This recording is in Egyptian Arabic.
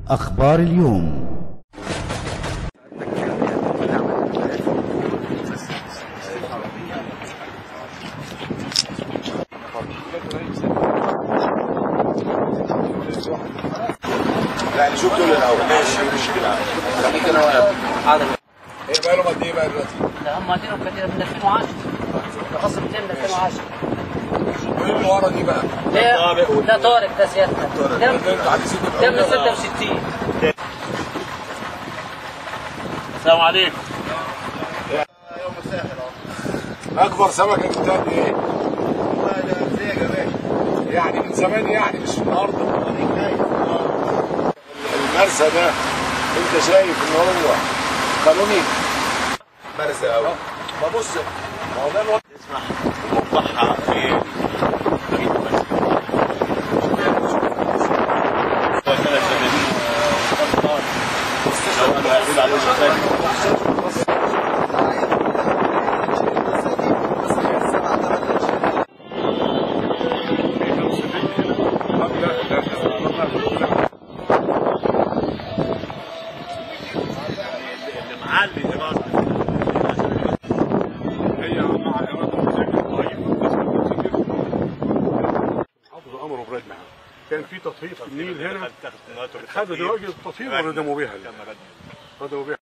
أخبار اليوم يعني شوف دول الاول ماشي مش كده خليك انا وانا حاضر ايه بقى لهم قد ايه بقى دلوقتي؟ ده هم قاعدين كتير من 2010 ده خاص 200 من 2010 وايه اللي ورا دي بقى؟ ده ده طارق ده سيادتك ده ده انتوا عايزين ده من 66 السلام عليكم يوم الساحل اهو اكبر سمكه جبتها قد ايه؟ ده زي يا جماعه يعني من زمان يعني مش النهارده المرسى ده انت شايف ان هو قانوني مرسى قوي ما بص ما هو ده الوضع اسمح موقعها في بريد مصر. وسنة 80 لو أنا هقول عليه مستشفى. اللي معاه اللي إمارة. حافظوا امره بردنا كان في تطهير في النيل هنا خدوا دلوقتي التطهير وردموا بيها ردموا بيها